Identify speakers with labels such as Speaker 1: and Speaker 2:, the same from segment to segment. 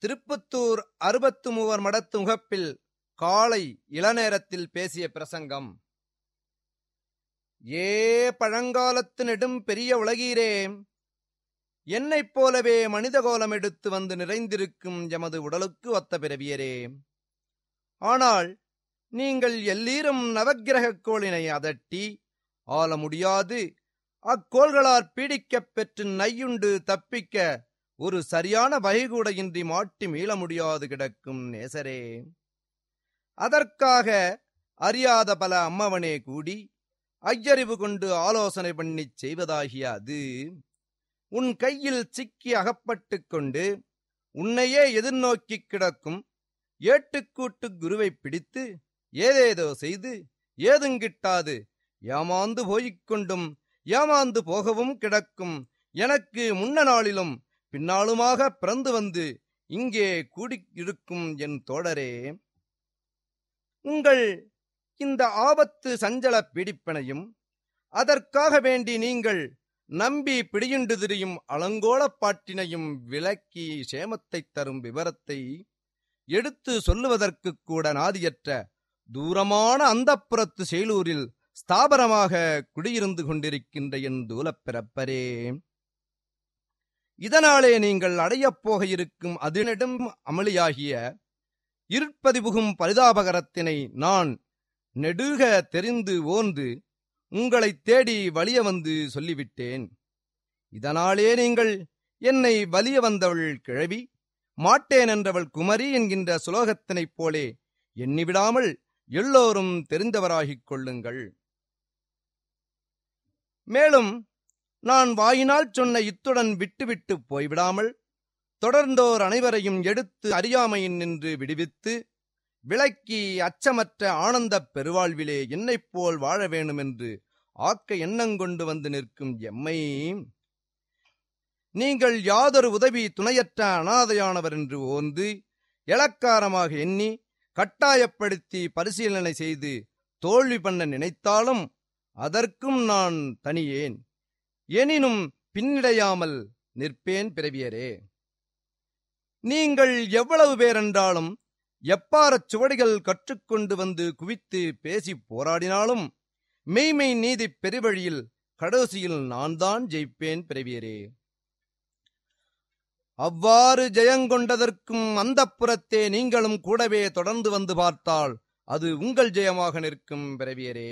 Speaker 1: திருப்பத்தூர் அறுபத்து மூவர் மடத்து முகப்பில் காலை இளநேரத்தில் பேசிய பிரசங்கம் ஏ பழங்காலத்து நெடும் பெரிய உலகீரே என்னைப் போலவே மனித கோலம் எடுத்து வந்து நிறைந்திருக்கும் எமது உடலுக்கு ஒத்த பிறவியரே ஆனால் நீங்கள் எல்லீரும் நவக்கிரகக் கோளினை அதட்டி ஆள முடியாது அக்கோள்களால் பீடிக்கப் பெற்று நையுண்டு தப்பிக்க ஒரு சரியான வகைகூட இன்றி மாட்டி மீள முடியாது கிடக்கும் நேசரே அதற்காக அறியாத பல அம்மவனே கூடி ஐயறிவு கொண்டு ஆலோசனை பண்ணிச் செய்வதாகிய அது உன் கையில் சிக்கி அகப்பட்டுக் கொண்டு உன்னையே எதிர்நோக்கிக் கிடக்கும் ஏட்டுக்கூட்டு குருவை பிடித்து ஏதேதோ செய்து ஏதுங்கிட்டாது ஏமாந்து போய்க் கொண்டும் ஏமாந்து போகவும் கிடக்கும் எனக்கு முன்ன நாளிலும் பின்னாலுமாக பிறந்து வந்து இங்கே கூடியிருக்கும் என் தோழரே உங்கள் இந்த ஆபத்து சஞ்சல பிடிப்பனையும் அதற்காக வேண்டி நீங்கள் நம்பி பிடியுண்டு திரியும் அலங்கோலப் பாட்டினையும் விளக்கி சேமத்தைத் தரும் விவரத்தை எடுத்து சொல்லுவதற்குக் கூட நாதியற்ற தூரமான அந்தப்புறத்து செயலூரில் ஸ்தாபரமாக குடியிருந்து கொண்டிருக்கின்ற என் தூலப்பிறப்பரே இதனாலே நீங்கள் அடையப் போக இருக்கும் அதினடும் அமளியாகிய இருட்பதிபுகும் பரிதாபகரத்தினை நான் நெடுக தெரிந்து ஓர்ந்து உங்களைத் தேடி வலிய வந்து சொல்லிவிட்டேன் இதனாலே நீங்கள் என்னை வலிய வந்தவள் கிழவி மாட்டேன் என்றவள் குமரி என்கின்ற சுலோகத்தினைப் போலே எண்ணிவிடாமல் எல்லோரும் தெரிந்தவராகிக் கொள்ளுங்கள் மேலும் நான் வாயினால் சொன்ன இத்துடன் விட்டுவிட்டு போய்விடாமல் தொடர்ந்தோர் அனைவரையும் எடுத்து அறியாமையின் நின்று விடுவித்து விளக்கி அச்சமற்ற ஆனந்தப் பெருவாழ்விலே என்னைப் போல் வாழ வேண்டுமென்று ஆக்க எண்ணங்கொண்டு வந்து நிற்கும் எம்மை நீங்கள் யாதொரு உதவி துணையற்ற அனாதையானவர் என்று ஓர்ந்து இளக்காரமாக எண்ணி கட்டாயப்படுத்தி பரிசீலனை செய்து தோல்வி பண்ண நினைத்தாலும் அதற்கும் நான் தனியேன் எனினும் பின்னிடையாமல் நிற்பேன் பிறவியரே நீங்கள் எவ்வளவு பேரென்றாலும் எப்பாரச் சுவடிகள் கற்றுக்கொண்டு வந்து குவித்து பேசி போராடினாலும் மெய்மை நீதி பெருவழியில் கடைசியில் நான் தான் ஜெயிப்பேன் பிறவியரே அவ்வாறு ஜெயங்கொண்டதற்கும் அந்த புறத்தே நீங்களும் கூடவே தொடர்ந்து வந்து பார்த்தால் அது உங்கள் ஜெயமாக நிற்கும் பிறவியரே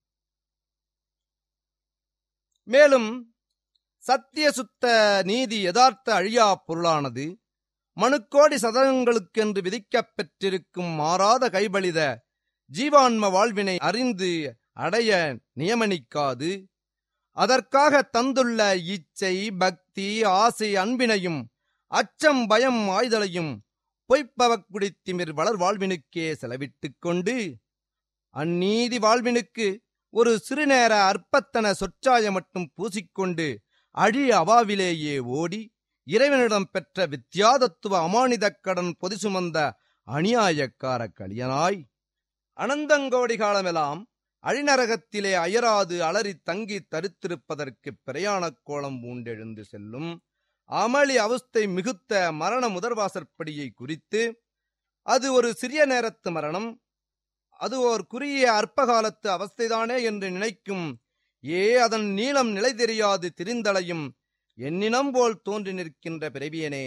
Speaker 1: மேலும் சத்திய சுத்த நீதி யதார்த்த அழியா பொருளானது மனுக்கோடி சதகங்களுக்கென்று விதிக்கப் பெற்றிருக்கும் மாறாத கைபளித ஜீவான்ம வாழ்வினை அறிந்து அடைய நியமனிக்காது அதற்காக தந்துள்ள இச்சை பக்தி ஆசை அன்பினையும் அச்சம் பயம் ஆய்தலையும் பொய்ப்பவக் குடித்திமிர் வளர் வாழ்வினுக்கே செலவிட்டுக் கொண்டு அந்நீதி வாழ்வினுக்கு ஒரு சிறுநேர அற்பத்தன சொற்சாய மட்டும் பூசிக்கொண்டு அழிய அவாவிலேயே ஓடி இறைவனிடம் பெற்ற வித்தியாதத்துவ அமானிதக் கடன் பொதி சுமந்த அநியாயக்கார கலியனாய் அனந்தங்கோடி காலமெல்லாம் அழிநரகத்திலே அயராது அலறி தங்கி தரித்திருப்பதற்கு பிரயாணக் கோலம் பூண்டெழுந்து செல்லும் அமளி அவஸ்தை மிகுத்த மரண முதற்வாசற்படியை குறித்து அது ஒரு சிறிய நேரத்து மரணம் அது ஓர் குறுகிய அற்பகாலத்து அவஸ்தைதானே என்று நினைக்கும் ஏ அதன் நீளம் நிலை தெரியாது திரிந்தலையும் எண்ணினம் போல் தோன்றி நிற்கின்ற பிறவியனே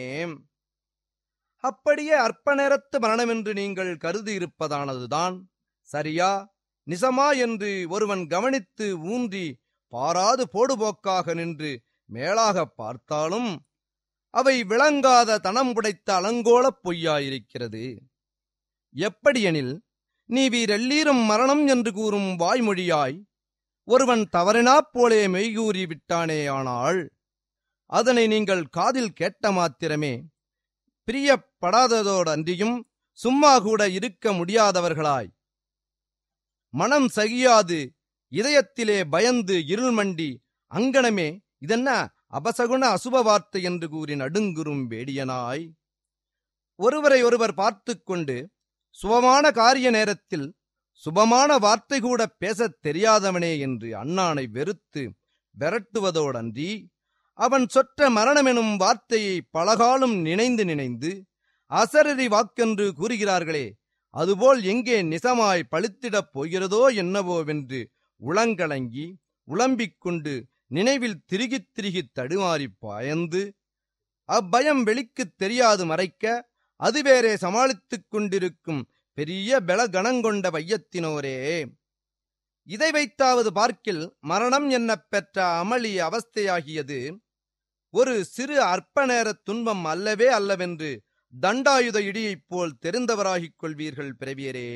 Speaker 1: அப்படியே அற்ப நேரத்து மரணம் என்று நீங்கள் கருதி இருப்பதானதுதான் சரியா நிசமா என்று ஒருவன் கவனித்து ஊன்றி பாராது போடுபோக்காக நின்று மேலாக பார்த்தாலும் அவை விளங்காத தனம் புடைத்த அலங்கோலப் பொய்யாயிருக்கிறது எப்படியெனில் நீ வீரெல்லீரும் மரணம் என்று கூறும் வாய்மொழியாய் ஒருவன் தவறினாப் போலே மெய்கூறி விட்டானேயானால் அதனை நீங்கள் காதில் கேட்ட மாத்திரமே பிரியப்படாததோடு அன்றியும் சும்மா கூட இருக்க முடியாதவர்களாய் மனம் சகியாது இதயத்திலே பயந்து இருள்மண்டி அங்கனமே இதென்ன அபசகுண அசுப வார்த்தை என்று கூறி நடுங்குறும் வேடியனாய் ஒருவரை ஒருவர் பார்த்துக் கொண்டு சுபமான காரிய நேரத்தில் சுபமான வார்த்தை கூட பேசத் தெரியாதவனே என்று அண்ணானை வெறுத்து விரட்டுவதோடன்றி அவன் சொற்ற மரணமெனும் வார்த்தையை பலகாலும் நினைந்து நினைந்து அசரறி வாக்கென்று கூறுகிறார்களே அதுபோல் எங்கே நிசமாய் பழுத்திடப் போகிறதோ என்னவோவென்று உளங்கலங்கி உளம்பிக் கொண்டு நினைவில் திருகித் திருகித் தடுமாறிப் பாயந்து அப்பயம் வெளிக்குத் தெரியாது மறைக்க அதுவேறே சமாளித்துக் கொண்டிருக்கும் பெரிய பலகணங்கொண்ட வையத்தினோரே இதை வைத்தாவது பார்க்கில் மரணம் என்னப் பெற்ற அமளி அவஸ்தையாகியது ஒரு சிறு அற்ப நேரத் துன்பம் அல்லவே அல்லவென்று தண்டாயுத இடியைப் போல் தெரிந்தவராகிக் கொள்வீர்கள் பிறவியரே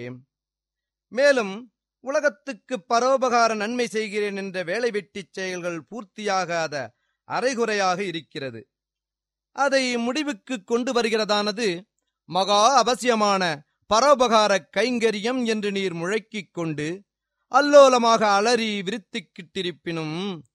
Speaker 1: மேலும் உலகத்துக்கு பரோபகார நன்மை செய்கிறேன் என்ற வேலை வெட்டிச் செயல்கள் பூர்த்தியாகாத அரைகுறையாக இருக்கிறது அதை முடிவுக்கு கொண்டு வருகிறதானது மகா அவசியமான பரோபகார கைங்கரியம் என்று நீர் முழக்கிக் கொண்டு அல்லோலமாக அலறி விருத்திக்கிட்டிருப்பினும்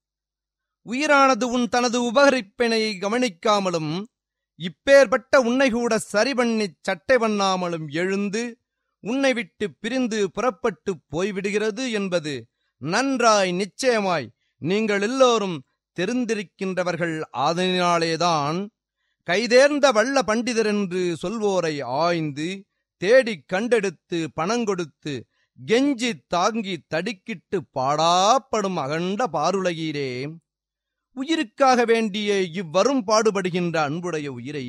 Speaker 1: உயிரானது உன் தனது உபகரிப்பினை கவனிக்காமலும் இப்பேற்பட்ட உன்னை கூட சரி பண்ணிச் சட்டை பண்ணாமலும் எழுந்து உன்னை விட்டு பிரிந்து புறப்பட்டு போய்விடுகிறது என்பது நன்றாய் நிச்சயமாய் நீங்கள் எல்லோரும் தெரிந்திருக்கின்றவர்கள் ஆதலினாலேதான் கைதேர்ந்த வள்ள பண்டிதர் என்று சொல்வோரை ஆய்ந்து தேடிக் கண்டெடுத்து பணங்கொடுத்து கெஞ்சி தாங்கி தடிக்கிட்டு பாடாப்படும் அகண்ட பாருலகீரே உயிருக்காக வேண்டிய இவ்வரும் பாடுபடுகின்ற அன்புடைய உயிரை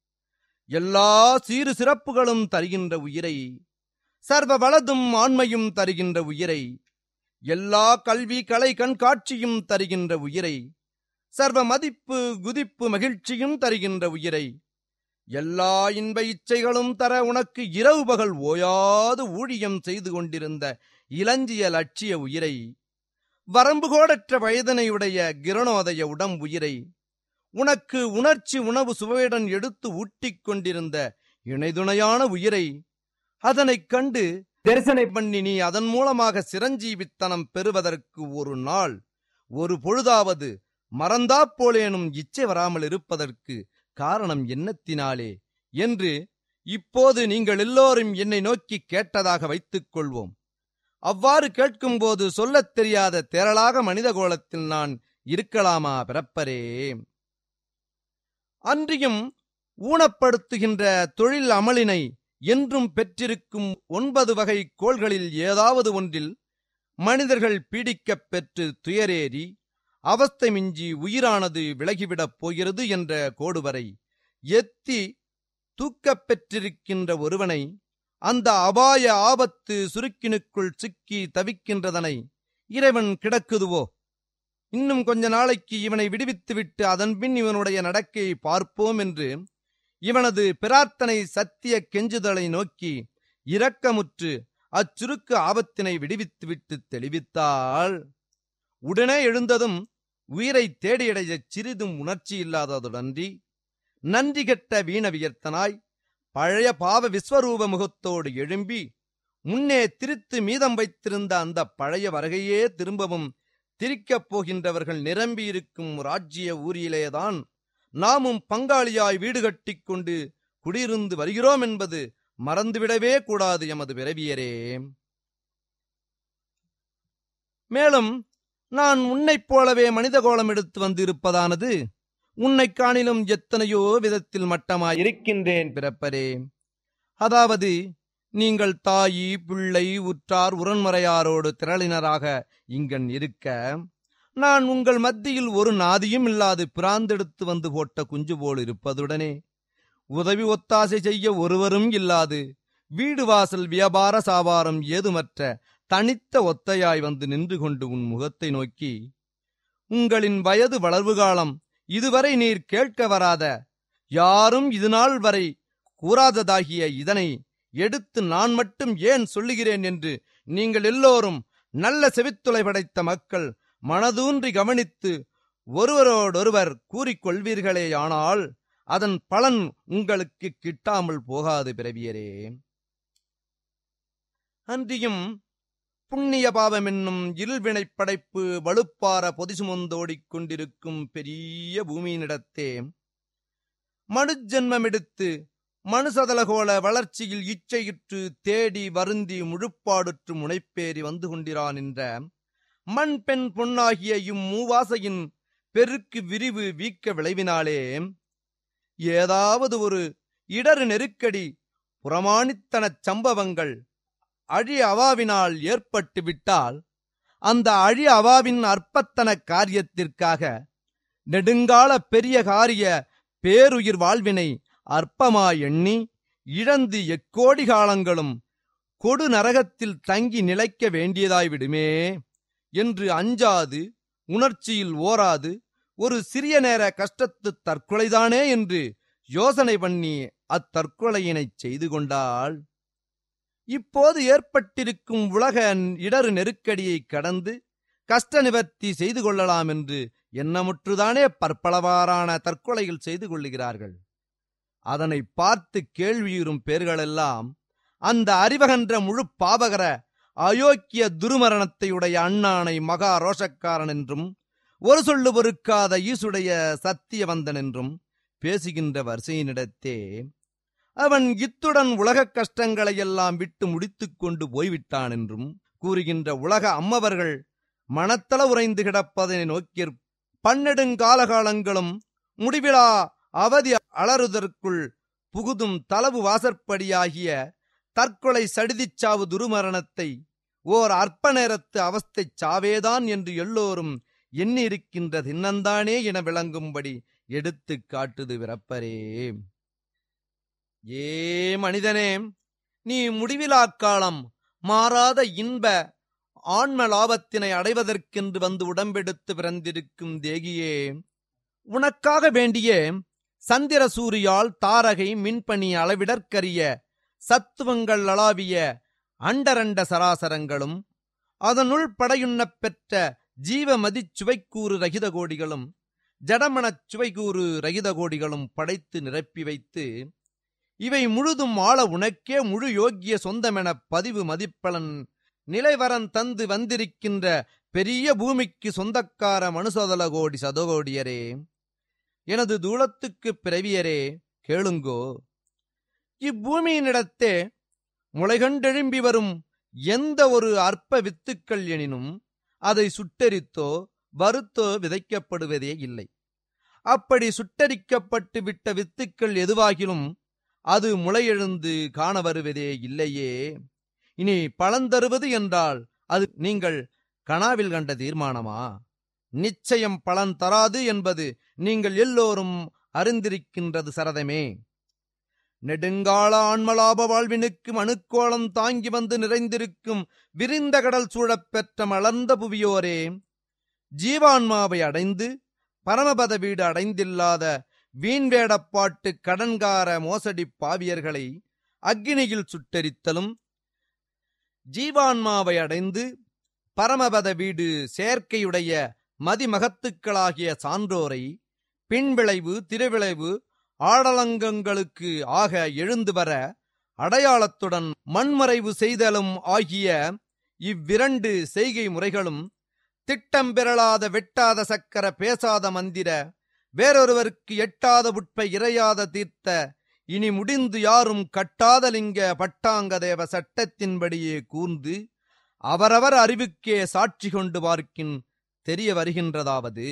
Speaker 1: எல்லா சீறு சிறப்புகளும் தருகின்ற உயிரை சர்வ வளதும் ஆண்மையும் தருகின்ற உயிரை எல்லா கல்வி கலை கண்காட்சியும் தருகின்ற உயிரை சர்வ மதிப்பு குதிப்பு மகிழ்ச்சியும் தருகின்ற உயிரை எல்லா இன்ப இச்சைகளும் தர உனக்கு இரவு பகல் ஓயாது ஊழியம் செய்து கொண்டிருந்த இளஞ்சிய லட்சிய உயிரை வரம்புகோடற்ற வயதனையுடைய கிரணோதய உடம்புயிரை உனக்கு உணர்ச்சி உணவு சுவையுடன் எடுத்து ஊட்டிக் கொண்டிருந்த இணைதுணையான உயிரை அதனைக் கண்டு தரிசனை பண்ணி நீ அதன் மூலமாக சிரஞ்சீவித்தனம் பெறுவதற்கு ஒரு நாள் ஒரு பொழுதாவது மறந்தாப்போலேனும் இச்சை வராமல் இருப்பதற்கு காரணம் என்னத்தினாலே என்று இப்போது நீங்கள் எல்லோரும் என்னை நோக்கி கேட்டதாக வைத்துக் கொள்வோம் அவ்வாறு கேட்கும்போது சொல்லத் தெரியாத திரளாக மனித கோலத்தில் நான் இருக்கலாமா பிறப்பரே அன்றியும் ஊனப்படுத்துகின்ற தொழில் அமலினை என்றும் பெற்றிருக்கும் ஒன்பது வகை கோள்களில் ஏதாவது ஒன்றில் மனிதர்கள் பீடிக்கப் பெற்று துயரேறி அவஸ்தை மிஞ்சி உயிரானது விலகிவிடப் போகிறது என்ற கோடுவரை எத்தி தூக்கப் பெற்றிருக்கின்ற ஒருவனை அந்த அபாய ஆபத்து சுருக்கினுக்குள் சிக்கி தவிக்கின்றதனை இறைவன் கிடக்குதுவோ இன்னும் கொஞ்ச நாளைக்கு இவனை விடுவித்துவிட்டு அதன்பின் இவனுடைய நடக்கையை பார்ப்போம் என்று இவனது பிரார்த்தனை சத்திய கெஞ்சுதலை நோக்கி இரக்கமுற்று அச்சுருக்கு ஆபத்தினை விடுவித்துவிட்டு தெளிவித்தால் உடனே எழுந்ததும் உயிரை தேடியடையச் சிறிதும் உணர்ச்சி இல்லாததுடன்றி நன்றி கெட்ட வீணவியர்த்தனாய் பழைய பாவ விஸ்வரூப முகத்தோடு எழும்பி முன்னே திரித்து மீதம் வைத்திருந்த அந்த பழைய வருகையே திரும்பவும் திரிக்கப் போகின்றவர்கள் நிரம்பியிருக்கும் ராஜ்ய ஊரிலேதான் நாமும் பங்காளியாய் வீடு கட்டிக் கொண்டு குடியிருந்து வருகிறோம் என்பது மறந்துவிடவே கூடாது எமது பிறவியரே மேலும் நான் உன்னைப் போலவே மனித கோலம் எடுத்து வந்து இருப்பதானது உன்னைக் காணிலும் எத்தனையோ விதத்தில் மட்டமாய் இருக்கின்றேன் பிறப்பரே அதாவது நீங்கள் தாயி பிள்ளை உற்றார் உரன்முறையாரோடு திரளினராக இங்கன் இருக்க நான் உங்கள் மத்தியில் ஒரு நாதியும் இல்லாது பிராந்தெடுத்து வந்து போட்ட குஞ்சு போல் இருப்பதுடனே உதவி ஒத்தாசை செய்ய ஒருவரும் இல்லாது வீடு வாசல் வியாபார சாபாரம் ஏதுமற்ற தனித்த ஒத்தையாய் வந்து நின்று கொண்டு உன் முகத்தை நோக்கி உங்களின் வயது வளர்வு காலம் இதுவரை நீர் கேட்க வராத யாரும் இதுநாள் வரை கூறாததாகிய இதனை எடுத்து நான் மட்டும் ஏன் சொல்லுகிறேன் என்று நீங்கள் எல்லோரும் நல்ல செவித்துளை படைத்த மக்கள் மனதூன்றி கவனித்து ஒருவரோடொருவர் கூறிக்கொள்வீர்களேயானால் அதன் பலன் உங்களுக்கு கிட்டாமல் போகாது பிறவியரே அன்றியும் புண்ணிய பாவம் என்னும் இருள்வினைப் படைப்பு வலுப்பார பொதிசுமந்தோடிக் கொண்டிருக்கும் பெரிய பூமியினிடத்தே மனுஜன்மமெடுத்து மனுசதலகோல வளர்ச்சியில் இச்சையுற்று தேடி வருந்தி முழுப்பாடுற்று முனைப்பேறி வந்து கொண்டிரான் என்ற மண் பெண் பொன்னாகிய இம்மூவாசையின் பெருக்கு விரிவு வீக்க விளைவினாலே ஏதாவது ஒரு இடறு நெருக்கடி புறமாணித்தனச் சம்பவங்கள் அழி அவாவினால் ஏற்பட்டு விட்டால் அந்த அழி அவாவின் அற்பத்தன காரியத்திற்காக நெடுங்கால பெரிய காரிய பேருயிர் வாழ்வினை அற்பமாய் எண்ணி இழந்து எக்கோடி காலங்களும் கொடு நரகத்தில் தங்கி நிலைக்க வேண்டியதாய் விடுமே என்று அஞ்சாது உணர்ச்சியில் ஓராது ஒரு சிறிய நேர கஷ்டத்து தற்கொலைதானே என்று யோசனை பண்ணி அத்தற்கொலையினைச் செய்து கொண்டாள் இப்போது ஏற்பட்டிருக்கும் உலக இடறு நெருக்கடியை கடந்து கஷ்ட நிவர்த்தி செய்து கொள்ளலாம் என்று எண்ணமுற்றுதானே பற்பளவாறான தற்கொலைகள் செய்து கொள்ளுகிறார்கள் அதனை பார்த்து கேள்வியுறும் பேர்களெல்லாம் அந்த அறிவகன்ற முழு பாவகர அயோக்கிய துருமரணத்தையுடைய அண்ணானை மகா ரோஷக்காரன் என்றும் ஒரு சொல்லு பொறுக்காத ஈசுடைய சத்தியவந்தன் என்றும் பேசுகின்ற வரிசையினிடத்தே அவன் இத்துடன் உலகக் கஷ்டங்களையெல்லாம் விட்டு முடித்துக் கொண்டு போய்விட்டான் என்றும் கூறுகின்ற உலக அம்மவர்கள் மனத்தள உறைந்து கிடப்பதனை நோக்கி பன்னெடுங்காலகாலங்களும் முடிவிலா அவதி அலறுதற்குள் புகுதும் தளவு வாசற்படியாகிய தற்கொலை சடிதிச்சாவு துருமரணத்தை ஓர் அற்ப நேரத்து அவஸ்தைச் சாவேதான் என்று எல்லோரும் எண்ணியிருக்கின்ற தின்னந்தானே என விளங்கும்படி எடுத்துக் காட்டுது விரப்பரே ஏ மனிதனே நீ முடிவிலாக் காலம் மாறாத இன்ப ஆன்ம லாபத்தினை அடைவதற்கென்று வந்து உடம்பெடுத்து பிறந்திருக்கும் தேகியே உனக்காக வேண்டிய சந்திர சூரியால் தாரகை மின்பணி அளவிடற்கரிய சத்துவங்கள் அளாவிய அண்டரண்ட சராசரங்களும் அதனுள் படையுண்ணப் பெற்ற ஜீவமதிச் சுவைக்கூறு ரகித கோடிகளும் ஜடமணச் சுவைக்கூறு ரகித கோடிகளும் படைத்து நிரப்பி வைத்து இவை முழுதும் ஆள உனக்கே முழு யோக்கிய சொந்தமெனப் பதிவு மதிப்பலன் நிலைவரன் தந்து வந்திருக்கின்ற பெரிய பூமிக்கு சொந்தக்கார மனுசோதல கோடி சதகோடியரே எனது தூளத்துக்குப் பிறவியரே கேளுங்கோ இப்பூமியினிடத்தே முளைகண்டெழும்பி வரும் எந்த ஒரு அற்ப வித்துக்கள் எனினும் அதை சுட்டரித்தோ வறுத்தோ விதைக்கப்படுவதே இல்லை அப்படி சுட்டரிக்கப்பட்டு விட்ட வித்துக்கள் எதுவாகிலும் அது முளையெழுந்து காண வருவதே இல்லையே இனி பலந்தருவது என்றால் அது நீங்கள் கனாவில் கண்ட தீர்மானமா நிச்சயம் பலன் தராது என்பது நீங்கள் எல்லோரும் அறிந்திருக்கின்றது சரதமே நெடுங்கால ஆன்மலாப வாழ்வினுக்கு மனுக்கோளம் தாங்கி வந்து நிறைந்திருக்கும் விரிந்த கடல் சூழப் பெற்ற மலர்ந்த புவியோரே ஜீவான்மாவை அடைந்து பரமபத வீடு அடைந்தில்லாத வீண்வேடப்பாட்டு கடன்கார மோசடி பாவியர்களை அக்கினியில் சுட்டரித்தலும் ஜீவான்மாவை அடைந்து பரமபத வீடு செயற்கையுடைய மதிமகத்துக்களாகிய சான்றோரை பின்விளைவு திருவிளைவு ஆடலங்கங்களுக்கு ஆக எழுந்து வர அடையாளத்துடன் மண்மறைவு செய்தலும் ஆகிய இவ்விரண்டு செய்கை முறைகளும் திட்டம் பெறலாத வெட்டாத சக்கர பேசாத மந்திர வேறொருவருக்கு எட்டாத புட்பை இறையாத தீர்த்த இனி முடிந்து யாரும் கட்டாத லிங்க பட்டாங்க தேவ சட்டத்தின்படியே கூர்ந்து அவரவர் அறிவுக்கே சாட்சி கொண்டு பார்க்கின் தெரிய வருகின்றதாவது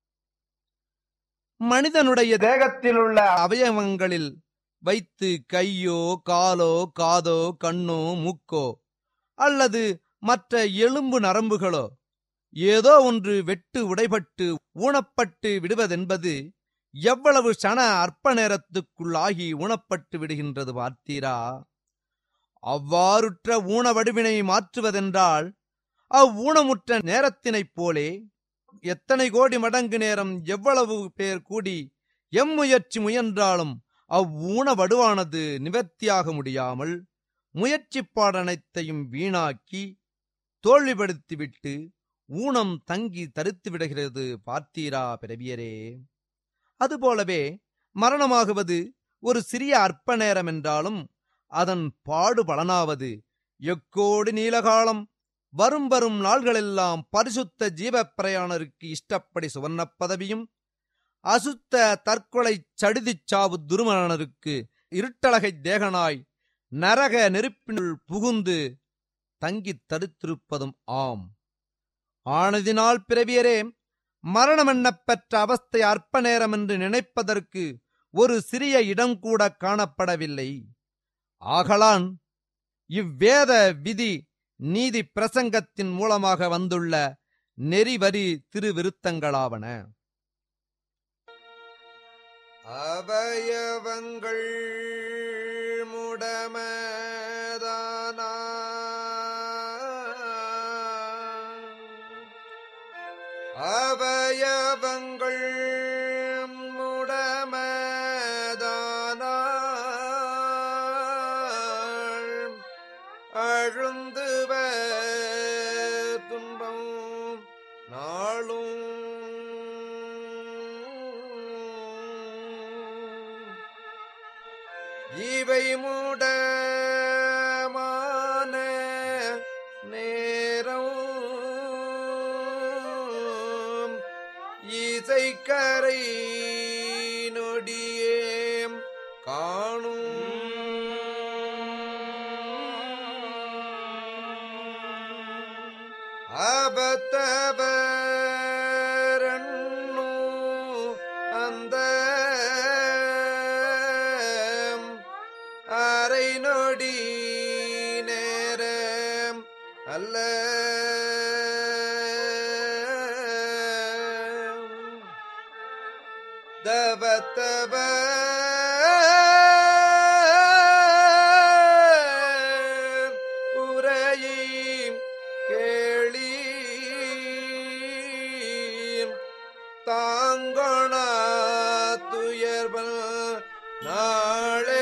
Speaker 1: மனிதனுடைய தேகத்தில் உள்ள அவயவங்களில் வைத்து கையோ காலோ காதோ கண்ணோ மூக்கோ அல்லது மற்ற எலும்பு நரம்புகளோ ஏதோ ஒன்று வெட்டு உடைபட்டு ஊனப்பட்டு விடுவதென்பது எவ்வளவு சன அற்ப நேரத்துக்குள்ளாகி ஊனப்பட்டு விடுகின்றது பார்த்தீரா அவ்வாறுற்ற ஊன வடிவினை மாற்றுவதென்றால் அவ்வூனமுற்ற நேரத்தினைப் போலே எத்தனை கோடி மடங்கு நேரம் எவ்வளவு பேர் கூடி எம்முயற்சி முயன்றாலும் அவ்வூன வடுவானது நிவர்த்தியாக முடியாமல் முயற்சிப்பாடனைத்தையும் வீணாக்கி தோல்விப்படுத்திவிட்டு ஊனம் தங்கி தரித்து விடுகிறது பார்த்தீரா பிறவியரே அதுபோலவே மரணமாகுவது ஒரு சிறிய அற்ப நேரம் என்றாலும் அதன் பாடு பலனாவது எக்கோடு நீலகாலம் வரும் வரும் நாள்களெல்லாம் பரிசுத்த ஜீவப் பிரயாணருக்கு இஷ்டப்படி சுவர்ணப் பதவியும் அசுத்த தற்கொலை சடிதிச் சாவு துருமணருக்கு இருட்டழகை தேகனாய் நரக நெருப்பினுள் புகுந்து தங்கித் தடுத்திருப்பதும் ஆம் ஆனதினால் பிறவியரே மரணமென்னப் பெற்ற அவஸ்தை அற்ப நேரம் என்று நினைப்பதற்கு ஒரு சிறிய இடம் கூட காணப்படவில்லை ஆகலான் இவ்வேத விதி நீதி பிரசங்கத்தின் மூலமாக வந்துள்ள நெறிவரி திருவிருத்தங்களாவன அவயவங்கள் முடமதானா அவயவங்கள் முடமதானால் அழுந்துவ துன்பம் நாளும் இவை மூடமான நேரம் இசைக்கரை நொடியேம் காணும் அபத்தவரண்ணு அந்த அரை நொடி நேரம் அல்ல தவத்தவ உரையை கேளி தாங்கண துயர்வல் நாளே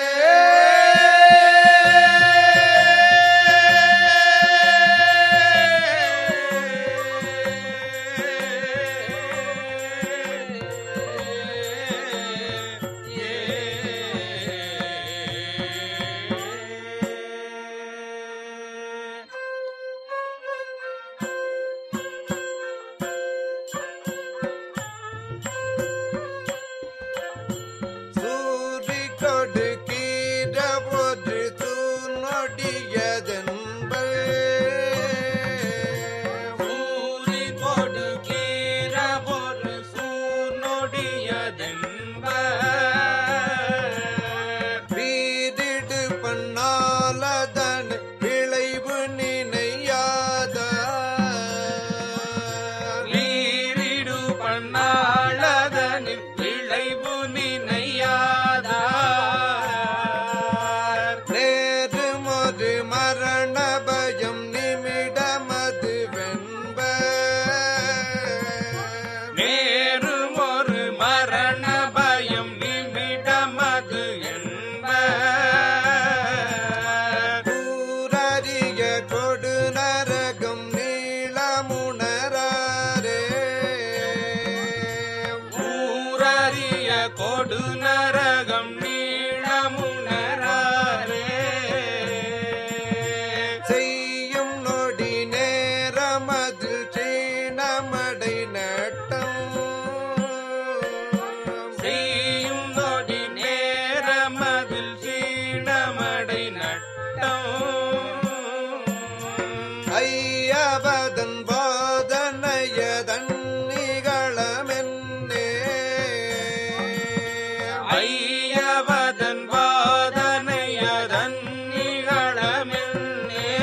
Speaker 1: சூரி கொடுக்கிற போது தூணொடியதென்பர்
Speaker 2: ஊறி கொடுக்கிற ஒரு சூர்நொடியதென்ப
Speaker 1: வீதிடு பண்ணாலதன் விளைவு நினையாத
Speaker 2: நீரிடு பண்ணாளதனின் விளைவு நினையாதார்
Speaker 1: நேரு ஒரு மரண பயம் நிமிடமது வென்ப
Speaker 2: நேரும் ஒரு மரண பயம் நிமிடமது என்ப
Speaker 1: கூரறிய கொடு நரகம் நீளமுணரே
Speaker 2: ஊரறிய கொடு நரகம் நீளமுணராரே
Speaker 1: செய்யும் நொடி நேரமதில் சீனமடை நட்டம்
Speaker 2: செய்யும் நொடி நேரமதில் சீனமடை நட்டம்
Speaker 1: ஐயவதன் வாதனையதன் நிகழமென்னே
Speaker 2: ஐயவதன் வாதனையதன் நிகழமென்னே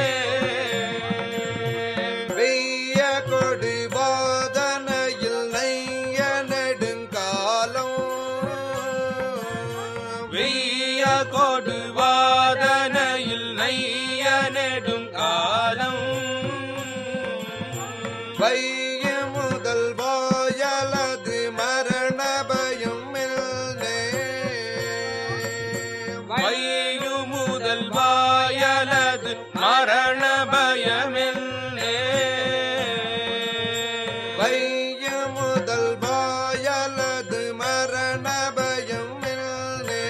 Speaker 1: வெய்ய கொடு வாதனையில் நைய நெடுங்காலம்
Speaker 2: வெய்ய கொடு வாதனையில் நைய நெடும் காலம்
Speaker 1: வைய முதல் வாயலது மரண பயம் மெல்னே.
Speaker 2: வையு முதல் வாயலது மரண பயமென்னே
Speaker 1: வைய முதல் வாயலது மரண பயம் மெல்னே.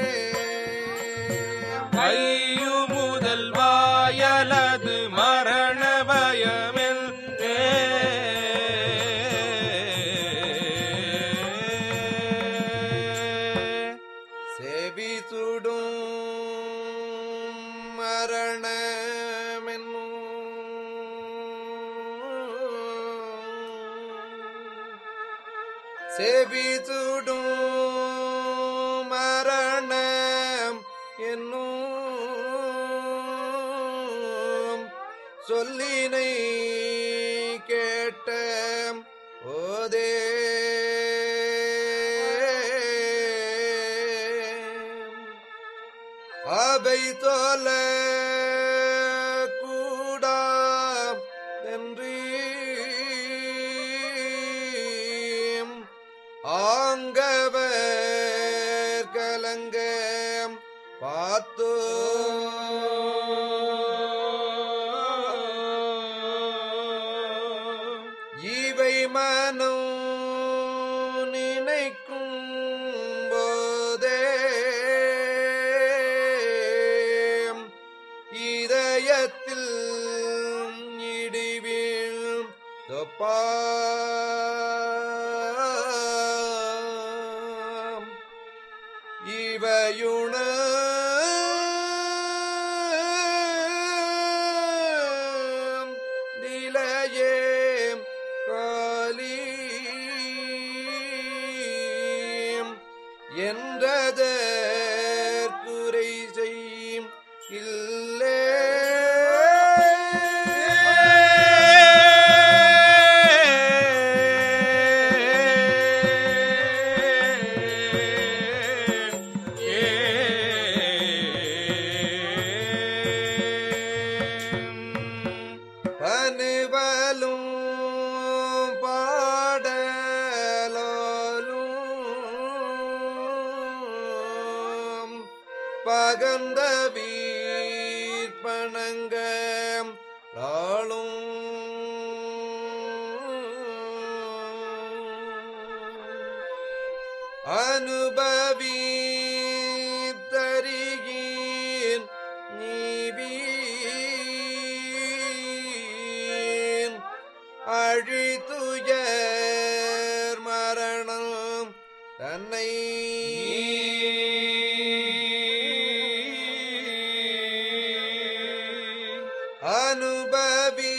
Speaker 2: வையு முதல் வாயலது மரண பயமென்னே
Speaker 1: செவி சுடும் மரணமென்னும் செவி சுடும் என்னும் சொல்லினை கேட்ட ஓதே அவை தோல கூடா என்று ஆங்கவர் கலங்க பார்த்தோ இவை மனம் நினைக்கும் போதே இதயத்தில் இடிவில் தொப்பாம் இவையுண நிலையே காலி என்றதற்குறை செய்யும் இல்லே பனுவலும் பாடலும் பகந்த வீர்பணங்க ஆளும் அனுபவி தருகீன் நீவீன் அழித்துயர் மரணம் தன்னை அனுபவி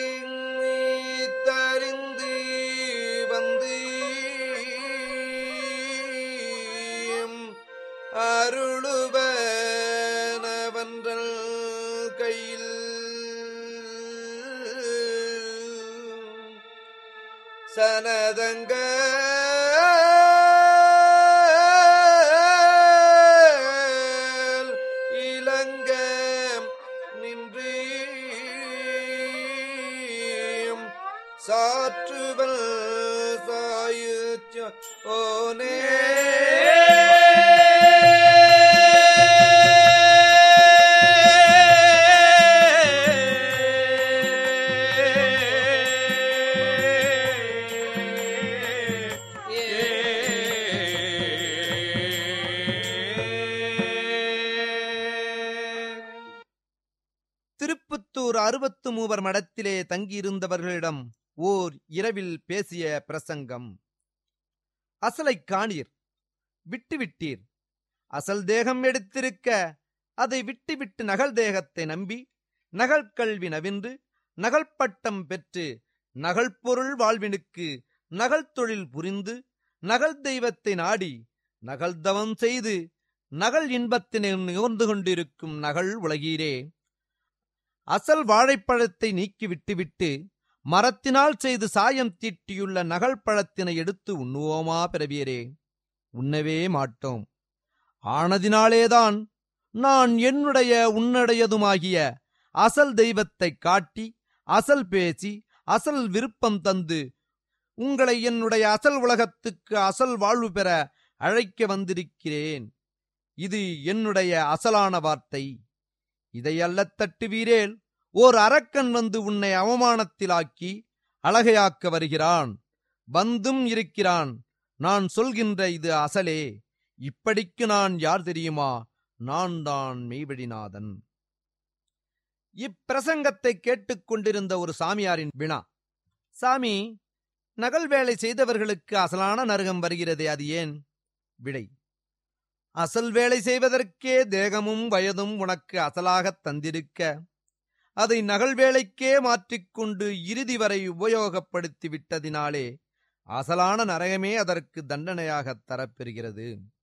Speaker 1: தறிந்து வந்து அருளுவனவன்றல் கையில் சனதங்க இலங்க நின்று சாற்றுவல் சாயுச்ச ஓனே திருப்புத்தூர் அறுபத்து மூவர் மடத்திலே தங்கியிருந்தவர்களிடம் ஓர் இரவில் பேசிய பிரசங்கம் அசலைக் காணீர் விட்டுவிட்டீர் அசல் தேகம் எடுத்திருக்க அதை விட்டுவிட்டு நகல் தேகத்தை நம்பி நகல் கல்வி நவின்று நகல் பட்டம் பெற்று நகல் பொருள் வாழ்வினுக்கு நகல் தொழில் புரிந்து நகல் தெய்வத்தை நாடி நகல் தவம் செய்து நகல் இன்பத்தினை நுகர்ந்து கொண்டிருக்கும் நகல் உலகீரே அசல் வாழைப்பழத்தை நீக்கி விட்டுவிட்டு மரத்தினால் செய்து சாயம் தீட்டியுள்ள நகல் பழத்தினை எடுத்து உண்ணுவோமா பிறவியரே உண்ணவே மாட்டோம் ஆனதினாலேதான் நான் என்னுடைய உன்னுடையதுமாகிய அசல் தெய்வத்தைக் காட்டி அசல் பேசி அசல் விருப்பம் தந்து உங்களை என்னுடைய அசல் உலகத்துக்கு அசல் வாழ்வு பெற அழைக்க வந்திருக்கிறேன் இது என்னுடைய அசலான வார்த்தை இதை அல்லத் தட்டுவீரேல் ஓர் அரக்கன் வந்து உன்னை அவமானத்திலாக்கி அழகையாக்க வருகிறான் வந்தும் இருக்கிறான் நான் சொல்கின்ற இது அசலே இப்படிக்கு நான் யார் தெரியுமா நான் தான் மெய்வழிநாதன் இப்பிரசங்கத்தை கேட்டுக்கொண்டிருந்த ஒரு சாமியாரின் வினா சாமி நகல் வேலை செய்தவர்களுக்கு அசலான நரகம் வருகிறதே அது ஏன் விடை அசல் வேலை செய்வதற்கே தேகமும் வயதும் உனக்கு அசலாகத் தந்திருக்க அதை நகல் வேலைக்கே மாற்றிக்கொண்டு இறுதி வரை உபயோகப்படுத்தி விட்டதினாலே அசலான நரகமே அதற்கு தண்டனையாகத் தரப்பெறுகிறது